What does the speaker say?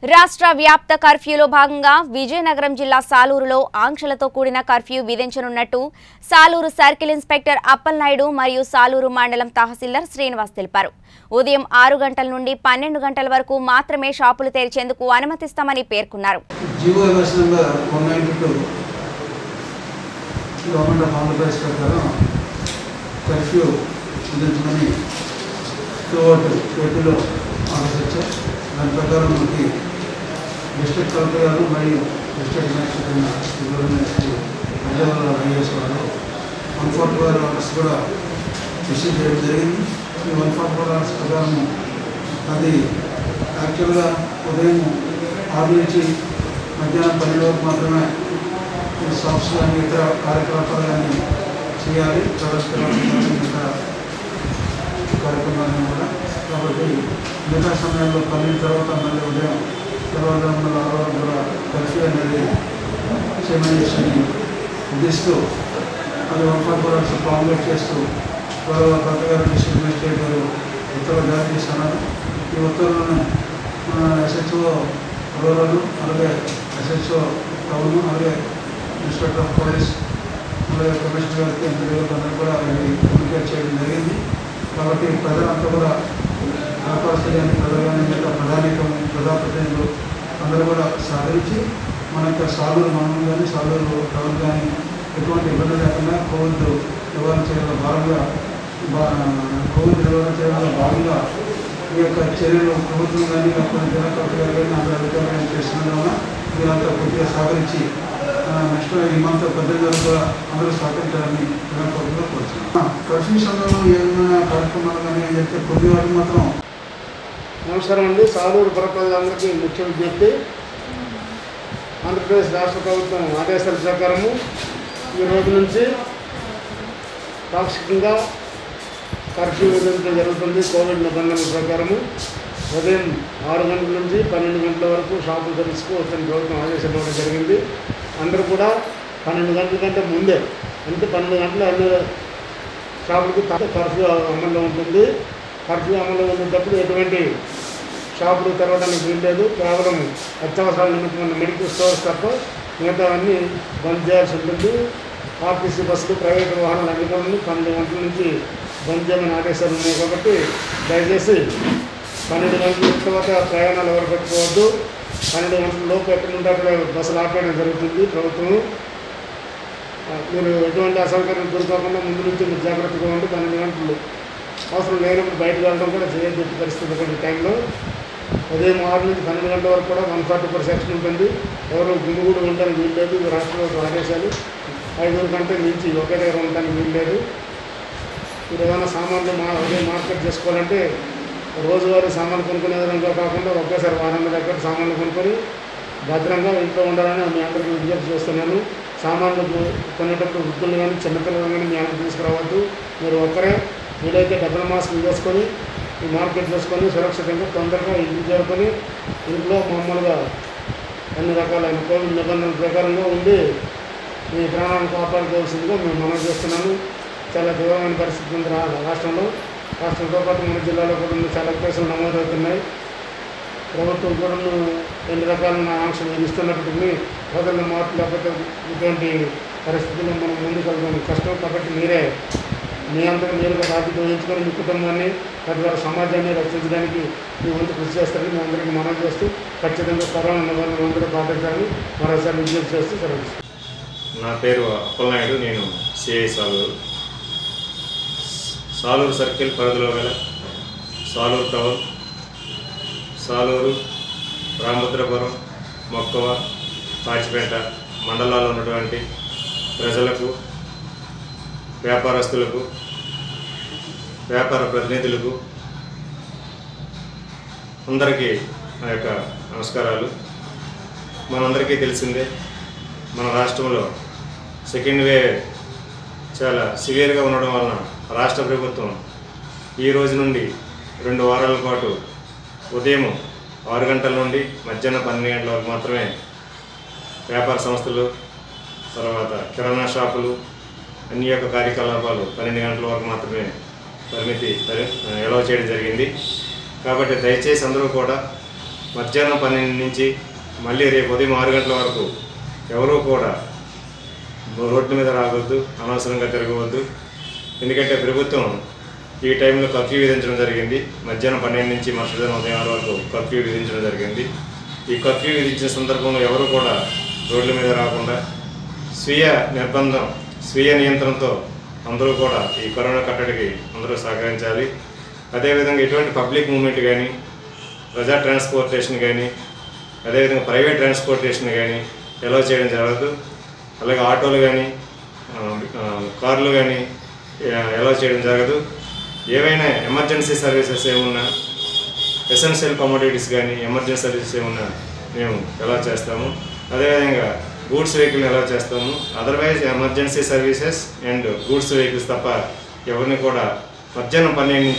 రాష్ట్ర వ్యాప్త కర్ఫ్యూలో భాగంగా విజయనగరం జిల్లా సాలూరులో ఆంక్షలతో కూడిన కర్ఫ్యూ విధించనున్నట్టు సాలూరు సర్కిల్ ఇన్స్పెక్టర్ అప్పలనాయుడు మరియు సాలూరు మండలం తహసీల్దార్ శ్రీనివాస్ తెలిపారు ఉదయం ఆరు గంటల నుండి పన్నెండు గంటల వరకు మాత్రమే షాపులు తెరిచేందుకు అనుమతిస్తామని పేర్కొన్నారు GO MS number one ninety two government of Andhra Pradesh ప్రకారం కర్ఫ్యూ విధించమని త్రూఅవుట్ ఏపీలో ఆర్డర్స్ వచ్చాయి దాని ప్రకారం మనకి డిస్ట్రిక్ట్ కలెక్టర్ గారు మరియు డిస్ట్రిక్ట్ మ్యాజిస్ట్రేట్ అయిన ఇద్దరు హైదరాబాద్ ఐఏఎస్ వారు వన్ ఫార్టీ ఫోర్ ఆర్డర్స్ కూడా ఇష్యూ చేయడం జరిగింది ఈ వన్ ఫార్టీ ఫోర్ ఆర్డర్స్ ప్రకారం అది యాక్చువల్గా ఉదయం ఆరు నుంచి మధ్యాహ్నం పన్నెండు వరకు మాత్రమే ఈ షాప్స్ కానీ ఇతర కార్యకలాపాలు కానీ చేయాలి ప్రవేశపెట్టాలి మిగతా కార్యక్రమాలను కూడా కాబట్టి మిగతా సమయాల్లో పన్నెండు తర్వాత మళ్ళీ ఉదయం తెల్లవారుజామున ఆరు వరకు కూడా కర్ఫ్యూ అనేది చేయమని చెప్పి ఉద్దేశిస్తూ అది one forty four hours formulate చేస్తూ గౌరవ కొత్త గారు డిస్ట్రిక్ట్ మేజిస్ట్రేట్ గారు ఉత్తర్వులు జారీ చేస్తున్నారు ఈ ఉత్తర్వులను ఎస్హెచ్ఓ రూరల్ అలాగే ఎస్హెచ్ఓ టౌన్ అలాగే ఇన్స్పెక్టర్ ఆఫ్ పోలీస్ అలాగే కమిషనర్ గారికి ఎంపీడీఓకి అందరూ కూడా ఇవి కమ్యూనికేట్ చేయడం జరిగింది కాబట్టి ప్రజలంతా కూడా వ్యాపారస్తులు కానీ ప్రజలు కానీ మిగతా ప్రధానికం ప్రజాప్రతినిధులు అందరూ కూడా సహకరించి మన యొక్క సాలూరు మండలం కానీ సాలూరు టౌన్ కానీ ఎటువంటి ఇబ్బంది లేకుండా కోవిడ్ నివారణ చేయడంలో భాగంగా బా- కోవిడ్ నివారణ చేయడంలో భాగంగా ఈ యొక్క చర్యలు ప్రభుత్వం కానీ లేకపోతే జిల్లా కలెక్టర్ గారు కానీ అందరూ అధికారులు కానీ చేస్తున్నందు వలన మీరంతా పూర్తిగా సహకరించి నెక్స్ట్ ఈ మంత్ పద్దెనిమిది వరకు కూడా అందరూ సహకరించాలని జిల్లా కలెక్టర్గా కోరుతున్నాం కర్ఫ్యూ సమయంలో ఏమైనా కార్యక్రమాలు కానీ ఏం చెప్తే కొద్ది వాటికి మాత్రం నమస్కారం అండి సాలూరు పుర ప్రజలందరికీ ముఖ్య విజ్ఞప్తి ఆంధ్రప్రదేశ్ రాష్ట్ర ప్రభుత్వం ఆదేశాల ప్రకారము ఈ రోజు నుంచి పాక్షికంగా కర్ఫ్యూ విధించడం జరుగుతుంది కోవిడ్ నిబంధనల ప్రకారము ఉదయం ఆరు గంటల నుంచి పన్నెండు గంటల వరకు షాపులు తెరుచుకోవచ్చని ప్రభుత్వం ఆదేశాలు ఇవ్వడం జరిగింది అందరూ కూడా పన్నెండు గంటల కంటే ముందే అంటే పన్నెండు గంటల అన్ని షాపులకు త- కర్ఫ్యూ అమల్లో ఉంటుంది కర్ఫ్యూ అమల్లో ఉండేటప్పుడు ఎటువంటి షాపులు తెరవడానికి వీల్లేదు కేవలం అత్యవసరాల నిమిత్తం ఉన్న మెడికల్ స్టోర్స్ తప్ప మిగతావన్నీ బంద్ చేయాల్సి ఉంటుంది ఆర్టీసీ బస్సులు ప్రైవేట్ వాహనాలు అన్ని కూడా పన్నెండు గంటల నుంచి బంద్ చేయమని ఆదేశాలు ఉన్నాయి కాబట్టి దయచేసి పన్నెండు గంటల తర్వాత ప్రయాణాలు ఎవరు పెట్టుకోవద్దు పన్నెండు గంటల లోపు ఎక్కడ ఉంటే అక్కడ బస్సులు ఆపేయడం జరుగుతుంది ప్రభుత్వం ఆ, మీరు ఎటువంటి అసౌకర్యం గురికాకుండా ముందు నుంచి మీరు జాగ్రత్తగా ఉండి పన్నెండు గంటలు అవసరం లేనప్పుడు బయటకు వెళ్ళడం కూడా చేయొద్దు పరిస్థితి కొన్ని టైంలో ఉదయం ఆరు నుంచి పన్నెండు గంటల వరకు కూడా వన్ ఫార్టీ ఫోర్ సెక్షన్ ఉంటుంది ఎవరు గుమిగూడు ఉండడానికి వీల్లేదు ఇది రాష్ట్ర ప్రభుత్వం ఆదేశాలు ఐదుగురు కంటే మించి ఒకే దగ్గర ఉండడానికి వీల్లేదు మీరు ఏమైనా సామాన్లు మా ఉదయం మార్కెట్ చేసుకోవాలంటే రోజువారీ సామాన్లు కొనుక్కునే విధంగా కాకుండా ఒకేసారి వారం దగ్గర సామాన్లు కొనుక్కొని భద్రంగా ఇంట్లో ఉండాలని మీ అందరికీ విజ్ఞప్తి చేస్తున్నాను సామాన్లు కొ- కొనేటప్పుడు వృద్ధులు కానీ చిన్నపిల్లలు కానీ మీ అందరికి తీసుకురావద్దు మీరు ఒక్కరే వీలైతే డబుల్ మాస్క్ వేసుకొని ఈ మార్కెట్ చేసుకొని సురక్షితంగా తొందరగా ఇంటికి చేరుకొని ఇంట్లో మామూలుగా అన్ని రకాలైన కోవిడ్ నిబంధనల ప్రకారంగా ఉండి మీ ప్రాణాలను కాపాడుకోవాల్సిందిగా మేము మనం చేస్తున్నాను చాలా తీవ్రమైన పరిస్థితి ఉంది రా- రాష్ట్రంలో రాష్ట్రంతో పాటు మన జిల్లాలో కూడా చాలా కేసులు నమోదవుతున్నాయి ప్రభుత్వం కూడా ఎన్ని రకాలైన ఆంక్షలు విధిస్తున్నప్పటికీ ప్రజల మార్పు లేకపోతే ఇటువంటి పరిస్థితుల్లో మనం ముందుకు వెళ్ళడం కష్టం కాబట్టి మీరే మీ అందరూ మీరుగా బాధ్యత వహించుకొని మీ కుటుంబాన్ని తద్వారా సమాజాన్ని రక్షించడానికి మీ వంతు కృషి చేస్తారని మీ అందరికీ మనం చేస్తూ ఖచ్చితంగా కరోనా నిబంధనలు అందరూ పాటించాలని మరోసారి విజ్ఞప్తి చేస్తూ సెలవు నా పేరు అప్పలనాయుడు నేను సిఐ సాలూరు సాలూరు సర్కిల్ పరిధిలో గల సాలూరు టౌన్ సాలూరు రామభద్రపురం మొక్కవ పాచిపేట మండలాల్లో ఉన్నటువంటి ప్రజలకు వ్యాపారస్తులకు వ్యాపార ప్రతినిధులకు అందరికీ నా యొక్క నమస్కారాలు మనందరికీ తెలిసిందే మన రాష్ట్రంలో సెకండ్ వేవ్ చాలా సివియర్గా ఉండడం వలన రాష్ట్ర ప్రభుత్వం ఈ రోజు నుండి రెండు వారాల పాటు ఉదయం ఆరు గంటల నుండి మధ్యాహ్నం పన్నెండు గంటల వరకు మాత్రమే వ్యాపార సంస్థలు తర్వాత కిరాణా షాపులు అన్ని యొక్క కార్యకలాపాలు పన్నెండు గంటల వరకు మాత్రమే పరిమితి పరి ఎలవ్ చేయడం జరిగింది కాబట్టి దయచేసి అందరూ కూడా మధ్యాహ్నం పన్నెండు నుంచి మళ్ళీ రేపు ఉదయం ఆరు గంటల వరకు ఎవరూ కూడా రోడ్డు మీద రావద్దు అనవసరంగా తిరగవద్దు ఎందుకంటే ప్రభుత్వం ఈ టైంలో కర్ఫ్యూ విధించడం జరిగింది మధ్యాహ్నం పన్నెండు నుంచి మరుసటి ఉదయం ఆరు వరకు కర్ఫ్యూ విధించడం జరిగింది ఈ కర్ఫ్యూ విధించిన సందర్భంలో ఎవరు కూడా రోడ్ల మీద రాకుండా స్వీయ నిర్బంధం స్వీయ నియంత్రణతో అందరూ కూడా ఈ కరోనా కట్టడికి అందరూ సహకరించాలి అదేవిధంగా ఎటువంటి పబ్లిక్ మూవ్మెంట్ కానీ ప్రజా ట్రాన్స్పోర్టేషన్ కానీ అదేవిధంగా ప్రైవేట్ ట్రాన్స్పోర్టేషన్ కానీ ఎలా చేయడం జరగదు అలాగే ఆటోలు కానీ కార్లు కానీ ఎలా చేయడం జరగదు ఏవైనా ఎమర్జెన్సీ సర్వీసెస్ ఏమున్నా ఎసెన్షియల్ కమోడిటీస్ కానీ ఎమర్జెన్సీ సర్వీసెస్ ఏమున్నా మేము ఎలా చేస్తాము అదేవిధంగా గూడ్స్ వెహికల్ ఎలా చేస్తాము otherwise emergency services and goods vehicles తప్ప ఎవరిని కూడా మధ్యాహ్నం పన్నెండు నుంచి